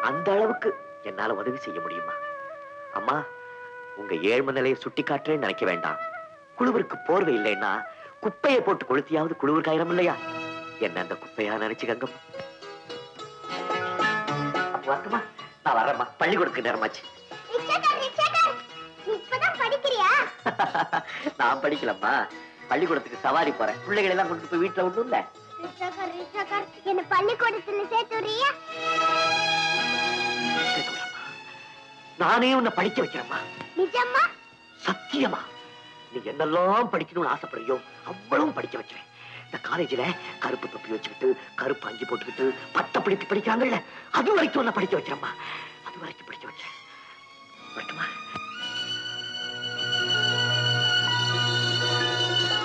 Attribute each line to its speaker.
Speaker 1: அந்த அளவுக்கு என்னால உதவி செய்ய முடியுமா அம்மா உங்க ஏழ்ம நிலையை சுட்டி காட்டுறேன்னு நினைக்க வேண்டாம் குழுவிற்கு போர்வை இல்லைன்னா குப்பையை போட்டு கொளுத்தியாவது குழுவிற்கு ஆயிரம் இல்லையா என்ன அந்த குப்பையா நினைச்சுக்கங்க அப்ப வரட்டுமா நான் வரேம்மா பள்ளிக்கூடத்துக்கு நேரமாச்சு
Speaker 2: ரிக்ஷாக்கார் ரிக்ஷாக்கார் நீ இப்பதான் படிக்கிறியா
Speaker 1: நான் படிக்கலம்மா பள்ளிக்கூடத்துக்கு சவாரி போறேன் பிள்ளைகளை எல்லாம் கொண்டு போய் வீட்டுல விடணும் இல்ல
Speaker 2: ரிக்ஷாக்கார் ரிக்ஷாக்கார் என்ன பள்ளிக்கூடத்துல சேர்த்துறியா
Speaker 1: நானே உன்னை படிக்க வைக்கிறேம்மா
Speaker 2: நிஜமா
Speaker 1: சத்தியமா நீ என்னெல்லாம் படிக்கணும்னு ஆசைப்படுறியோ அவ்வளவும் படிக்க வைக்கிறேன் இந்த காலேஜ்ல கருப்பு தொப்பி வச்சுக்கிட்டு கருப்பு அங்கி போட்டுக்கிட்டு பட்ட படிப்பு படிக்கிறாங்கல்ல அது வரைக்கும் உன்னை படிக்க வைக்கிறேம்மா அது வரைக்கும் படிக்க வைக்கிறேன் வரட்டுமா